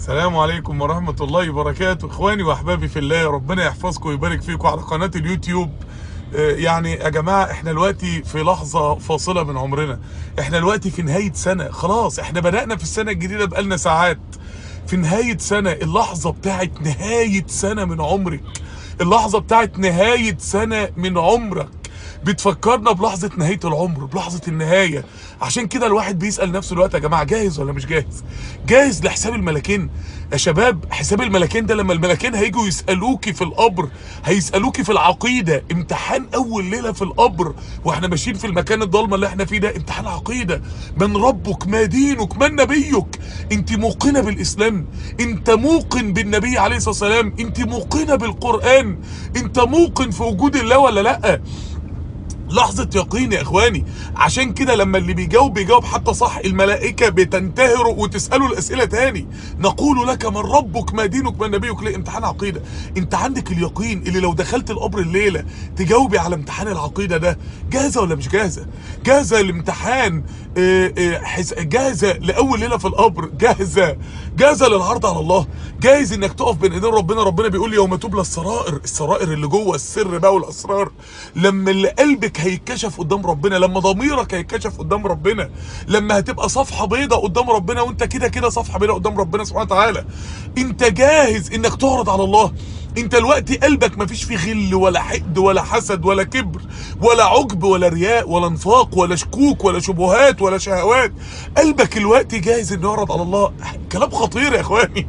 السلام عليكم ورحمة الله وبركاته اخواني واحبابي في الله ربنا يحفظكم ويبارك فيكم على قناة اليوتيوب آه، يعني يا جماعة احنا دلوقتي في لحظة فاصلة من عمرنا احنا دلوقتي في نهاية سنة خلاص احنا بدأنا في السنة الجديدة بقالنا ساعات في نهاية سنة اللحظة بتاعت نهاية سنة من عمرك اللحظة بتاعت نهاية سنة من عمرك بتفكرنا بلحظة نهاية العمر بلحظة النهاية عشان كده الواحد بيسأل نفسه الوقت يا جماعة جاهز ولا مش جاهز جاهز لحساب الملكين يا شباب حساب الملكين ده لما الملكين هيجوا يسألوكي في القبر هيسألوكي في العقيدة امتحان أول ليلة في القبر واحنا ماشيين في المكان الضلمة اللي احنا فيه ده امتحان عقيدة من ربك ما دينك من نبيك انت موقنة بالإسلام انت موقن بالنبي عليه الصلاة والسلام انت موقنة بالقرآن انت موقن في وجود الله ولا لأ لحظة يقين يا اخواني عشان كده لما اللي بيجاوب بيجاوب حتى صح الملائكة بتنتهر وتسأله الاسئلة تاني نقول لك من ربك ما دينك ما نبيك ليه امتحان عقيدة انت عندك اليقين اللي لو دخلت القبر الليلة تجاوبي على امتحان العقيدة ده جاهزة ولا مش جاهزة جاهزة لامتحان اه، اه، حس- جاهزة لأول ليلة في القبر جاهزة جاهزة للعرض على الله جاهز انك تقف بين ايدين ربنا ربنا بيقول يوم تبلى السرائر السرائر اللي جوه السر بقى والاسرار لما اللي قلبك هيتكشف قدام ربنا لما ضميرك هيتكشف قدام ربنا لما هتبقى صفحة بيضة قدام ربنا وانت كده كده صفحة بيضة قدام ربنا سبحانه وتعالى انت جاهز انك تعرض على الله انت دلوقتي قلبك مفيش فيه غل ولا حقد ولا حسد ولا كبر ولا عجب ولا رياء ولا نفاق ولا شكوك ولا شبهات ولا شهوات قلبك دلوقتي جاهز انه يعرض على الله كلام خطير يا اخواني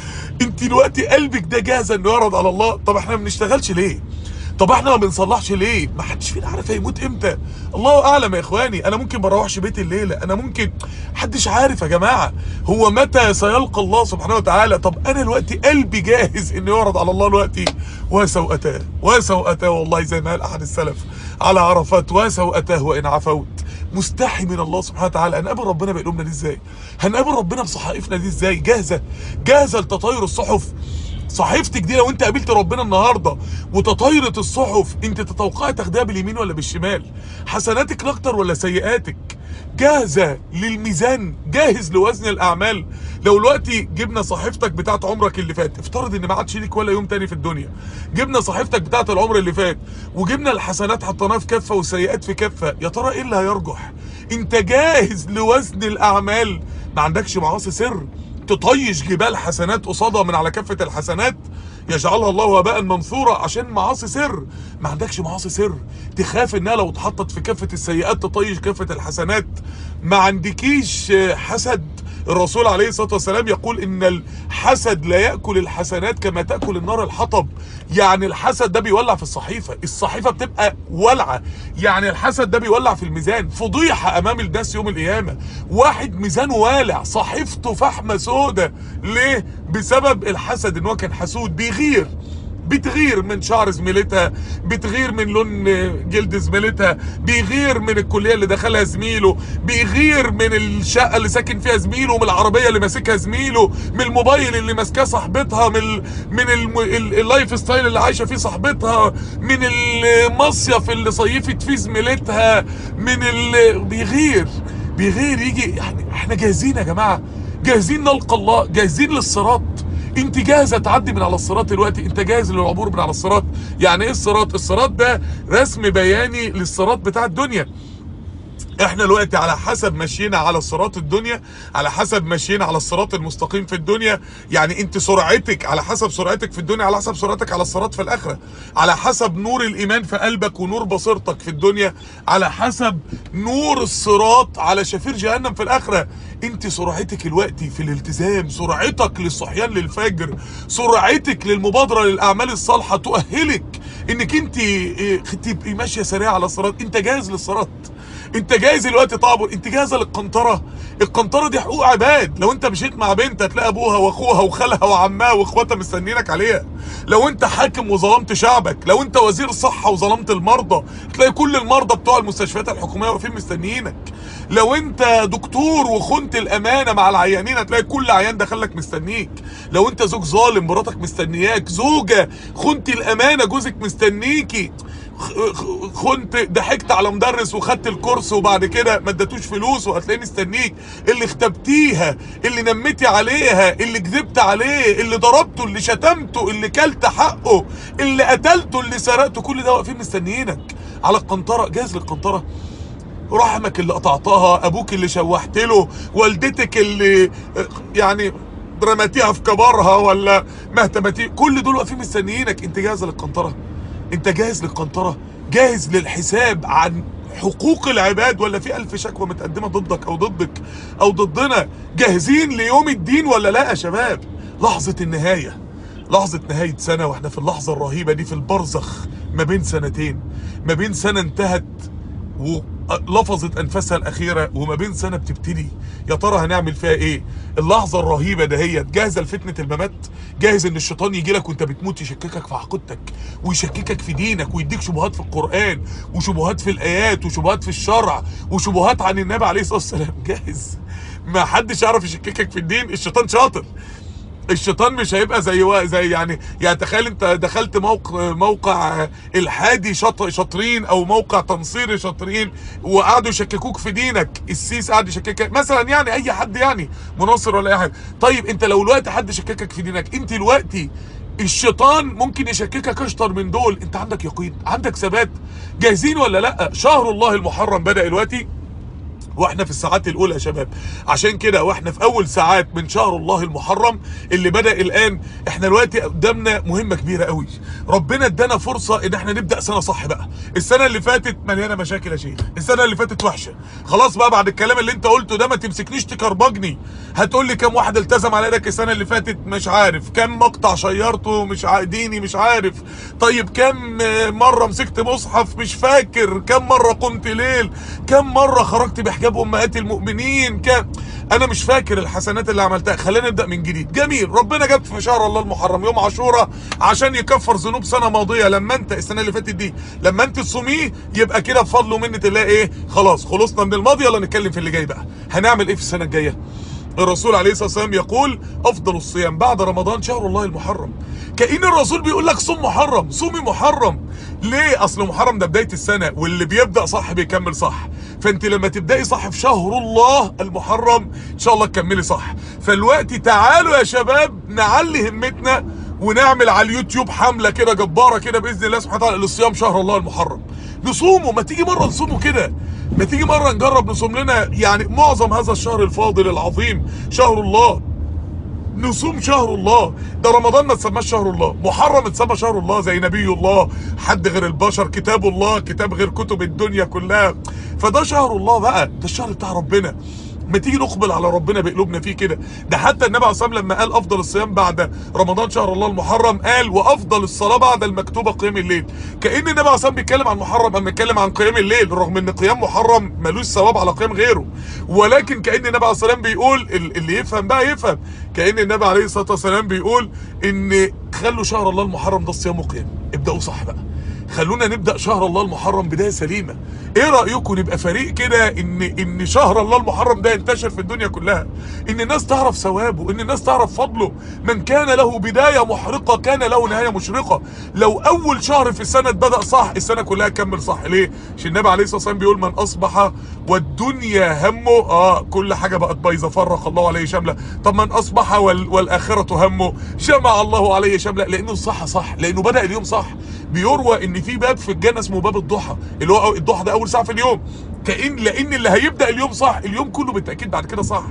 انت دلوقتي قلبك ده جاهز انه يعرض على الله طب احنا ما بنشتغلش ليه طب احنا ما بنصلحش ليه ما حدش فينا عارف هيموت امتى الله اعلم يا اخواني انا ممكن ما اروحش بيتي الليله انا ممكن محدش عارف يا جماعه هو متى سيلقى الله سبحانه وتعالى طب انا دلوقتي قلبي جاهز انه يعرض على الله دلوقتي وسوءتاه وسوءتاه والله زي ما قال احد السلف على عرفات وسوءتاه وان عفوت مستحي من الله سبحانه وتعالى هنقابل ربنا بقلوبنا دي ازاي هنقابل ربنا بصحائفنا دي ازاي جاهزه جاهزه لتطاير الصحف صحيفتك دي لو انت قابلت ربنا النهارده وتطايرت الصحف انت تتوقعي تاخديها باليمين ولا بالشمال حسناتك اكتر ولا سيئاتك جاهزه للميزان جاهز لوزن الاعمال لو دلوقتي جبنا صحيفتك بتاعت عمرك اللي فات افترض ان ما عادش ليك ولا يوم تاني في الدنيا جبنا صحيفتك بتاعت العمر اللي فات وجبنا الحسنات حطيناها في كفه والسيئات في كفه يا ترى ايه اللي هيرجح انت جاهز لوزن الاعمال ما عندكش معاصي سر تطيش جبال حسنات قصادها من على كفة الحسنات يجعلها الله هباء منثورا عشان معاصي سر ما عندكش معاصي سر تخاف انها لو اتحطت في كفة السيئات تطيش كفة الحسنات ما عندكيش آه، حسد الرسول عليه الصلاة والسلام يقول ان الحسد لا يأكل الحسنات كما تأكل النار الحطب يعني الحسد ده بيولع في الصحيفة الصحيفة بتبقى ولعة يعني الحسد ده بيولع في الميزان فضيحة امام الناس يوم القيامة واحد ميزانه والع صحيفته فحمة سودة ليه بسبب الحسد ان هو كان حسود بيغير بتغير من شعر زميلتها بتغير من لون جلد زميلتها بيغير من الكلية اللي دخلها زميله بيغير من الشقة اللي ساكن فيها زميله من العربية اللي ماسكها زميله من الموبايل اللي ماسكاه صاحبتها من ال من الم- ال- اللايف ستايل اللي عايشة فيه صاحبتها من المصيف اللي صيفت فيه زميلتها من ال بيغير بيغير يجي يعني احنا جاهزين يا جماعة جاهزين نلقى الله جاهزين للصراط انت جاهزه تعدي من على الصراط دلوقتي انت جاهز للعبور من على الصراط يعني ايه الصراط الصراط ده رسم بياني للصراط بتاع الدنيا احنا دلوقتي على حسب مشينا على الصراط الدنيا على حسب مشينا على الصراط المستقيم في الدنيا يعني انت سرعتك على حسب سرعتك في الدنيا على حسب سرعتك على الصراط في الاخره على حسب نور الايمان في قلبك ونور بصيرتك في الدنيا على حسب نور الصراط على شفير جهنم في الاخره انت سرعتك الوقتي في الالتزام سرعتك للصحيان للفجر سرعتك للمبادره للاعمال الصالحه تؤهلك انك انت اه، تبقي ماشيه سريعه على الصراط انت جاهز للصراط انت جاهز دلوقتي تعبر انت جاهزه للقنطره القنطره دي حقوق عباد لو انت مشيت مع بنت هتلاقي ابوها واخوها وخالها وعمها واخواتها مستنيينك عليها لو انت حاكم وظلمت شعبك لو انت وزير صحه وظلمت المرضى هتلاقي كل المرضى بتوع المستشفيات الحكوميه واقفين مستنيينك لو انت دكتور وخنت الامانه مع العيانين هتلاقي كل عيان دخلك مستنيك لو انت زوج ظالم مراتك مستنياك زوجه خنت الامانه جوزك مستنيكي خ- خ- خنت ضحكت على مدرس وخدت الكورس وبعد كده ما اديتوش فلوس وهتلاقيه مستنيك اللي اختبتيها اللي نمتي عليها اللي كذبت عليه اللي ضربته اللي شتمته اللي كلت حقه اللي قتلته اللي سرقته كل ده واقفين مستنيينك على القنطره جاهز للقنطره رحمك اللي قطعتها ابوك اللي شوحت له والدتك اللي يعني رمتيها في كبارها ولا مهتمتي كل دول واقفين مستنيينك انت جاهز للقنطره انت جاهز للقنطره جاهز للحساب عن حقوق العباد ولا في ألف شكوى متقدمة ضدك أو ضدك أو ضدنا جاهزين ليوم الدين ولا لا يا شباب لحظة النهاية لحظة نهاية سنة واحنا في اللحظة الرهيبة دي في البرزخ ما بين سنتين ما بين سنة انتهت ولفظت انفاسها الاخيره وما بين سنه بتبتدي يا ترى هنعمل فيها ايه اللحظه الرهيبه دهيت جاهزه لفتنه الممات جاهز ان الشيطان يجي لك وانت بتموت يشككك في عقيدتك ويشككك في دينك ويديك شبهات في القران وشبهات في الايات وشبهات في الشرع وشبهات عن النبي عليه الصلاه والسلام جاهز ما حدش يعرف يشككك في الدين الشيطان شاطر الشيطان مش هيبقى زي وا- زي يعني يعني تخيل انت دخلت موقع موقع الحادي شط شاطرين او موقع تنصيري شاطرين وقعدوا يشككوك في دينك السيس قعد يشككك مثلا يعني اي حد يعني مناصر ولا اي حاجه طيب انت لو الوقت حد شككك في دينك انت دلوقتي الشيطان ممكن يشككك اشطر من دول انت عندك يقين عندك ثبات جاهزين ولا لا شهر الله المحرم بدأ دلوقتي واحنا في الساعات الاولى يا شباب عشان كده واحنا في اول ساعات من شهر الله المحرم اللي بدا الان احنا دلوقتي قدامنا مهمه كبيره قوي ربنا ادانا فرصه ان احنا نبدا سنه صح بقى السنه اللي فاتت مليانه مشاكل يا شيخ السنه اللي فاتت وحشه خلاص بقى بعد الكلام اللي انت قلته ده ما تمسكنيش تكربجني هتقول لي كام واحد التزم على ايدك السنه اللي فاتت مش عارف كام مقطع شيرته مش ع- ديني مش عارف طيب كام آه، مره مسكت مصحف مش فاكر كام مره قمت ليل كام مره خرجت بحجاب امهات المؤمنين كام انا مش فاكر الحسنات اللي عملتها خلينا نبدا من جديد جميل ربنا جاب في شهر الله المحرم يوم عاشوراء عشان يكفر ذنوب سنه ماضيه لما انت السنه اللي فاتت دي لما انت تصوميه يبقى كده بفضل ومنه الله ايه خلاص خلصنا من الماضي يلا نتكلم في اللي جاي بقى هنعمل ايه في السنه الجايه الرسول عليه الصلاه والسلام يقول افضل الصيام بعد رمضان شهر الله المحرم كأن الرسول بيقول لك صوم محرم صومي محرم ليه اصل محرم ده بدايه السنه واللي بيبدا صح بيكمل صح فانت لما تبداي صح في شهر الله المحرم ان شاء الله تكملي صح فالوقت تعالوا يا شباب نعلي همتنا ونعمل على اليوتيوب حمله كده جباره كده باذن الله سبحانه وتعالى لصيام شهر الله المحرم نصومه ما تيجي مره نصومه كده ما تيجي مره نجرب نصوم لنا يعني معظم هذا الشهر الفاضل العظيم شهر الله نصوم شهر الله ده رمضان ما تسماش شهر الله محرم اتسمى شهر الله زي نبي الله حد غير البشر كتاب الله كتاب غير كتب الدنيا كلها فده شهر الله بقى ده الشهر بتاع ربنا ما تيجي نقبل على ربنا بقلوبنا فيه كده ده حتى النبي عليه الصلاه والسلام لما قال افضل الصيام بعد رمضان شهر الله المحرم قال وافضل الصلاه بعد المكتوبه قيام الليل كان النبي عليه الصلاه والسلام بيتكلم عن محرم اما بيتكلم عن قيام الليل رغم ان قيام محرم ملوش ثواب على قيام غيره ولكن كان النبي عليه الصلاه والسلام بيقول ال- اللي يفهم بقى يفهم كان النبي عليه الصلاه والسلام بيقول ان خلوا شهر الله المحرم ده الصيام وقيام ابداوا صح بقى خلونا نبدا شهر الله المحرم بدايه سليمه ايه رايكم نبقى فريق كده ان ان شهر الله المحرم ده ينتشر في الدنيا كلها ان الناس تعرف ثوابه ان الناس تعرف فضله من كان له بدايه محرقه كان له نهايه مشرقه لو اول شهر في السنه بدا صح السنه كلها تكمل صح ليه عشان النبي عليه الصلاه والسلام بيقول من اصبح والدنيا همه اه كل حاجه بقت بايظه فرق الله عليه شمله طب من اصبح وال والاخره همه جمع الله عليه شمله لانه الصح صح لانه بدا اليوم صح بيروى ان في باب في الجنه اسمه باب الضحى اللي هو الضحى ده اول ساعه في اليوم كأن لان اللي هيبدا اليوم صح اليوم كله بالتاكيد بعد كده صح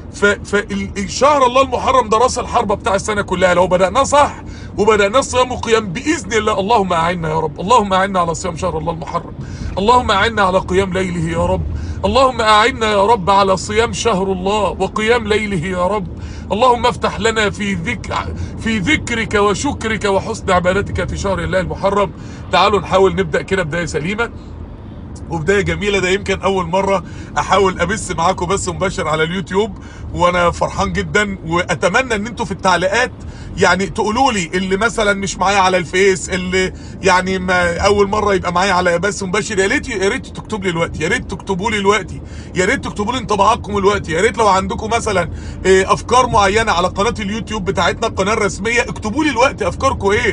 فالشهر الله المحرم ده راس الحربه بتاع السنه كلها لو بداناه صح وبداناه صيام وقيام باذن الله اللهم اعنا يا رب اللهم اعنا على صيام شهر الله المحرم اللهم اعنا على قيام ليله يا رب اللهم اعنا يا رب على صيام شهر الله وقيام ليله يا رب اللهم افتح لنا في ذكر في ذكرك وشكرك وحسن عبادتك في شهر الله المحرم تعالوا نحاول نبدا كده بدايه سليمه وبدايه جميله ده يمكن اول مره احاول ابث معاكم بث مباشر على اليوتيوب وانا فرحان جدا واتمنى ان انتوا في التعليقات يعني تقولوا لي اللي مثلا مش معايا على الفيس اللي يعني ما اول مره يبقى معايا على بث مباشر يا ريت يا ريت تكتب لي دلوقتي يا ريت تكتبوا لي دلوقتي يا ريت تكتبوا لي انطباعاتكم دلوقتي يا ريت لو عندكم مثلا إيه، افكار معينه على قناه اليوتيوب بتاعتنا القناه الرسميه اكتبوا لي دلوقتي افكاركم ايه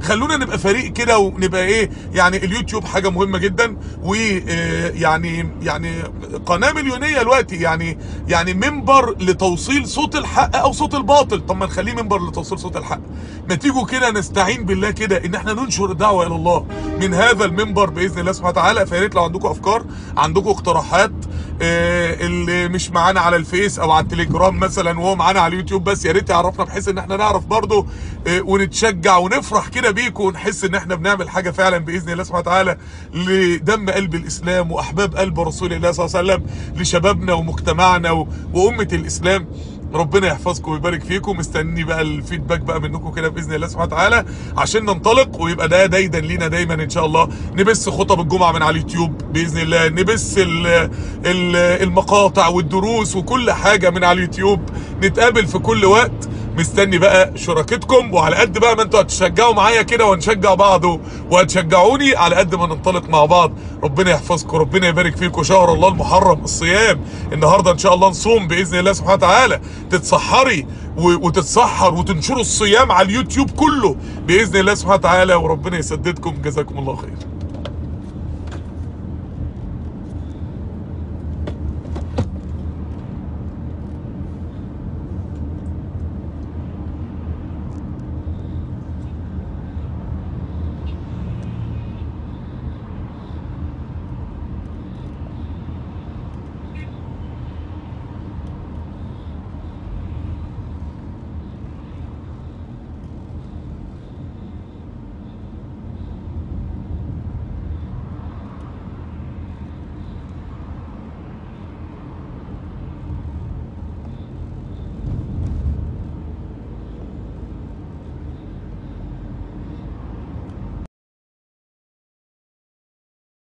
خلونا نبقى فريق كده ونبقى ايه يعني اليوتيوب حاجه مهمه جدا ويعني يعني قناه مليونيه دلوقتي يعني يعني منبر لتوصيل صوت الحق او صوت الباطل طب ما نخليه منبر لتوصيل صوت الحق ما تيجوا كده نستعين بالله كده ان احنا ننشر الدعوه الى الله من هذا المنبر باذن الله سبحانه وتعالى فيا ريت لو عندكم افكار عندكم اقتراحات آه، اللي مش معانا على الفيس او على التليجرام مثلا وهو معانا على اليوتيوب بس يا ريت يعرفنا بحيث ان احنا نعرف برضه آه، ونتشجع ونفرح كده بيكم ونحس ان احنا بنعمل حاجه فعلا باذن الله سبحانه وتعالى لدم قلب الاسلام واحباب قلب رسول الله صلى الله عليه وسلم لشبابنا ومجتمعنا و- وامه الاسلام ربنا يحفظكم ويبارك فيكم مستني بقى الفيدباك بقى منكم كده باذن الله سبحانه وتعالى عشان ننطلق ويبقى ده دايدا لينا دايما ان شاء الله نبث خطب الجمعه من على اليوتيوب باذن الله نبث ال ال المقاطع والدروس وكل حاجه من على اليوتيوب نتقابل في كل وقت مستني بقى شراكتكم وعلى قد بقى ما انتوا هتشجعوا معايا كده ونشجع بعض وهتشجعوني على قد ما ننطلق مع بعض ربنا يحفظكم ربنا يبارك فيكم شهر الله المحرم الصيام النهارده ان شاء الله نصوم باذن الله سبحانه وتعالى تتسحري و- وتتسحر وتنشروا الصيام على اليوتيوب كله باذن الله سبحانه وتعالى وربنا يسددكم جزاكم الله خير